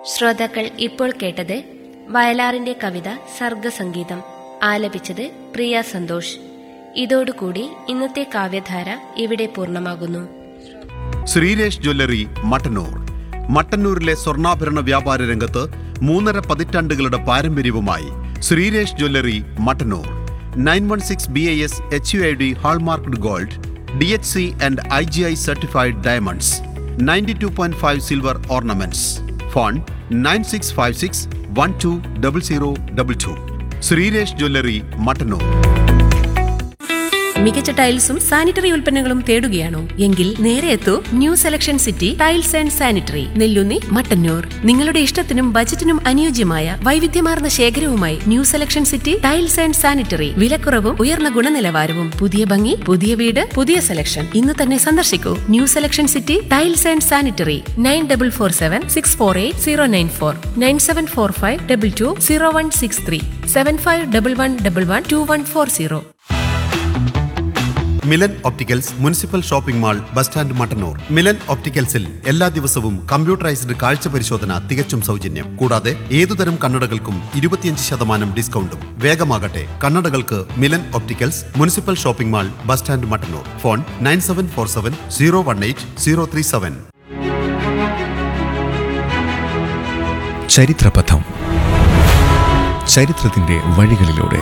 ശ്രോതാക്കൾ ഇപ്പോൾ കേട്ടത് വയലാറിന്റെ കവിത സർഗസംഗീതം ആലപിച്ചത് പ്രിയ സന്തോഷ് ഇതോടുകൂടി ഇന്നത്തെ കാവ്യധാര ഇവിടെ പൂർണ്ണമാകുന്നു ശ്രീരേഷ് ജ്വല്ലറി മട്ടന്നൂർ മട്ടന്നൂരിലെ സ്വർണ്ണാഭരണ വ്യാപാര രംഗത്ത് മൂന്നര പതിറ്റാണ്ടുകളുടെ പാരമ്പര്യവുമായി Sreeresh jewellery Mattannur nine one six B I S H U I D hallmarked gold D H C and I G I certified diamonds ninety two point five silver ornaments phone nine six five six one two double zero double two Sreeresh jewellery Mattannur മികച്ച ടൈൽസും sanitary ഉൽപ്പന്നങ്ങളും തേടുകയാണോ എങ്കിൽ നേരെ എത്തൂ new selection city tiles and sanitary Nellunni Mattannur നിങ്ങളുടെ ഇഷ്ടത്തിനും ബജറ്റിനും അനുയോജ്യമായ വൈവിധ്യമാർന്ന ശേഖരവുമായി new selection city tiles and sanitary വിലക്കുറവും ഉയർന്ന ഗുണനിലവാരവും പുതിയ ഭംഗി പുതിയ വീട് പുതിയ സെലക്ഷൻ ഇന്ന് തന്നെ സന്ദർശിക്കൂ new selection city tiles and sanitary nine double four seven six four eight zero nine four nine seven four five double two zero one six three seven five double one double one two one four zero Milan opticals municipal shopping mall bus stand Mattannur Milan ഒപ്റ്റിക്കൽസിൽ എല്ലാ ദിവസവും computerised കാഴ്ച പരിശോധന തികച്ചും സൗജന്യം കൂടാതെ ഏതുതരം കണ്ണടകൾക്കും ഇരുപത്തിയഞ്ച് ശതമാനം ഡിസ്കൗണ്ടും വേഗമാകട്ടെ കണ്ണടകൾക്ക് Milan opticals municipal shopping mall bus stand Mattannur phone nine seven four seven zero one eight zero three seven ചരിത്രപഥം ചരിത്രത്തിന്റെ വഴികളിലൂടെ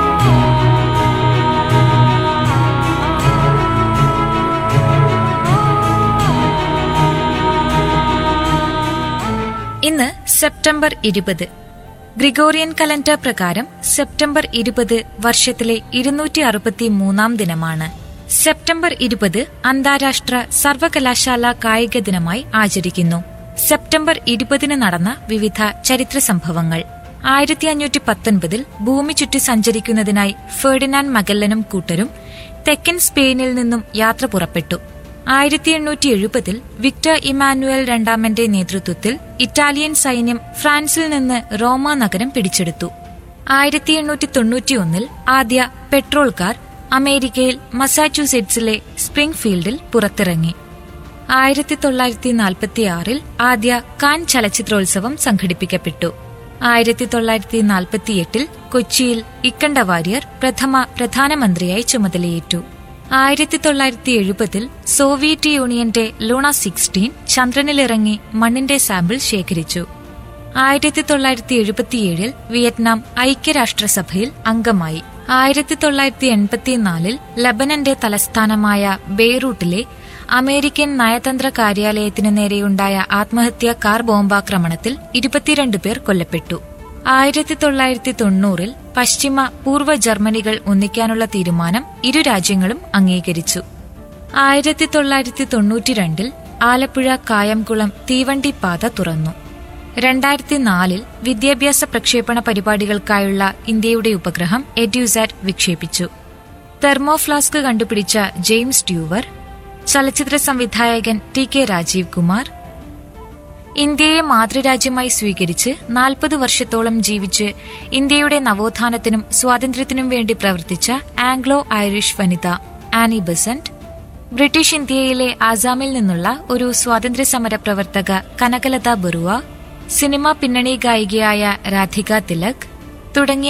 ഇന്ന് സെപ്റ്റംബർ ഇരുപത് ഗ്രിഗോറിയൻ കലണ്ടർ പ്രകാരം സെപ്റ്റംബർ ഇരുപത് വർഷത്തിലെ ഇരുന്നൂറ്റി അറുപത്തി മൂന്നാം ദിനമാണ് സെപ്റ്റംബർ ഇരുപത് അന്താരാഷ്ട്ര സർവകലാശാല കായിക ദിനമായി ആചരിക്കുന്നു സെപ്റ്റംബർ ഇരുപതിന് നടന്ന വിവിധ ചരിത്ര സംഭവങ്ങൾ ആയിരത്തി അഞ്ഞൂറ്റി പത്തൊൻപതിൽ ഭൂമി ചുറ്റി സഞ്ചരിക്കുന്നതിനായി ഫെർഡിനാൻഡ് മഗല്ലനും കൂട്ടരും തെക്കൻ സ്പെയിനിൽ നിന്നും യാത്ര പുറപ്പെട്ടു ആയിരത്തി എണ്ണൂറ്റി എഴുപതിൽ വിക്ടർ ഇമാനുവൽ രണ്ടാമന്റെ നേതൃത്വത്തിൽ ഇറ്റാലിയൻ സൈന്യം ഫ്രാൻസിൽ നിന്ന് റോമ നഗരം പിടിച്ചെടുത്തു ആയിരത്തി എണ്ണൂറ്റി തൊണ്ണൂറ്റിയൊന്നിൽ ആദ്യ പെട്രോൾ കാർ അമേരിക്കയിൽ മസാച്യൂസെറ്റ്സിലെ സ്പ്രിംഗ് ഫീൽഡിൽ പുറത്തിറങ്ങി ആയിരത്തി തൊള്ളായിരത്തി നാൽപ്പത്തിയാറിൽ ആദ്യ കാൻ ചലച്ചിത്രോത്സവം സംഘടിപ്പിക്കപ്പെട്ടു ആയിരത്തി തൊള്ളായിരത്തി നാൽപ്പത്തിയെട്ടിൽ കൊച്ചിയിൽ ഇക്കണ്ട വാര്യർ പ്രഥമ പ്രധാനമന്ത്രിയായി ചുമതലയേറ്റു ആയിരത്തി തൊള്ളായിരത്തി എഴുപതിൽ സോവിയറ്റ് യൂണിയന്റെ ലൂണ സിക്സ്റ്റീൻ ചന്ദ്രനിലിറങ്ങി മണ്ണിന്റെ സാമ്പിൾ ശേഖരിച്ചു ആയിരത്തി തൊള്ളായിരത്തി എഴുപത്തിയേഴിൽ വിയറ്റ്നാം ഐക്യരാഷ്ട്രസഭയിൽ അംഗമായി ആയിരത്തി തൊള്ളായിരത്തി എൺപത്തിനാലിൽ ലബനന്റെ തലസ്ഥാനമായ ബെയ്റൂട്ടിലെ അമേരിക്കൻ നയതന്ത്ര കാര്യാലയത്തിനു നേരെയുണ്ടായ ആത്മഹത്യാ കാർ ബോംബാക്രമണത്തിൽ ഇരുപത്തിരണ്ട് പേർ കൊല്ലപ്പെട്ടു ആയിരത്തി തൊള്ളായിരത്തി തൊണ്ണൂറിൽ പശ്ചിമ പൂർവ്വ ജർമ്മനികൾ ഒന്നിക്കാനുള്ള തീരുമാനം ഇരു രാജ്യങ്ങളും അംഗീകരിച്ചു ആയിരത്തി തൊള്ളായിരത്തി തൊണ്ണൂറ്റിരണ്ടിൽ ആലപ്പുഴ കായംകുളം തീവണ്ടി പാത തുറന്നു രണ്ടായിരത്തി നാലിൽ വിദ്യാഭ്യാസ പ്രക്ഷേപണ പരിപാടികൾക്കായുള്ള ഇന്ത്യയുടെ ഉപഗ്രഹം എഡ്യൂസാറ്റ് വിക്ഷേപിച്ചു തെർമോഫ്ലാസ്ക് കണ്ടുപിടിച്ച ജെയിംസ് ട്യൂവർ ചലച്ചിത്ര സംവിധായകൻ ടി കെ രാജീവ് കുമാർ ഇന്ത്യയെ മാതൃരാജ്യമായി സ്വീകരിച്ച് നാൽപ്പത് വർഷത്തോളം ജീവിച്ച് ഇന്ത്യയുടെ നവോത്ഥാനത്തിനും സ്വാതന്ത്ര്യത്തിനും വേണ്ടി പ്രവർത്തിച്ച ആംഗ്ലോ ഐറിഷ് വനിത ആനി ബസന്റ് ബ്രിട്ടീഷ് ഇന്ത്യയിലെ ആസാമിൽ നിന്നുള്ള ഒരു സ്വാതന്ത്ര്യ സമര പ്രവർത്തക കനകലത ബറുവ സിനിമാ പിന്നണി ഗായികയായ രാധിക തിലക് തുടങ്ങിയ